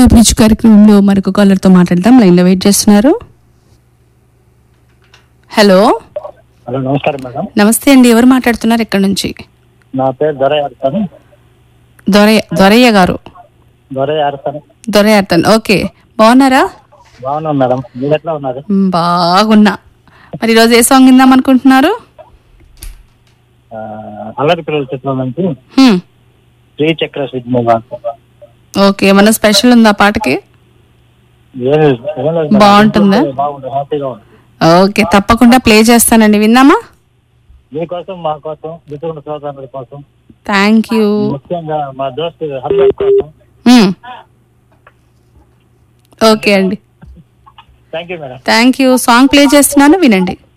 Bridge కార్యక్రమంలో మరొక కాలర్తో మాట్లాడదాం లైన్లో వెయిట్ చేస్తున్నారు హలో హలో నమస్కారం మేడం నమస్తే అండి ఎవరు మాట్లాడుతున్నారు ఎక్కడి నుంచి నా పేరు దొర ఆడతాను దొరయ్య దొరయ్య గారు దొర ఆడతాను దొరయ్య అతను ఓకే బాగున్నారా బాగున్నాను మేడం మీరు ఎట్లా ఉన్నారు మ్, బాగున్నా మరి ఈరోజు ఏ సాంగ్ విందాం అనుకుంటున్నారు ఆ, అల్లరి పిల్లల చిత్రం నుంచి హ్మ్, శ్రీ చక్ర సిగ్నల్ ఓకే ఏమన్నా స్పెషల్ ఉందా పాటకి బాగుంటుందా? బాగుంటుంది హ్యాపీగా ఉంది ఓకే తప్పకుండా ప్లే చేస్తానండి విందామా మీకోసం మా కోసం మిత్రుల సోదరుల కోసం థ్యాంక్ యూ ముఖ్యంగా మా దోస్తు హర్బల్ కోసం హ్మ్. ఓకే అండి thank you madam thank you song play చేస్తున్నాను వినండి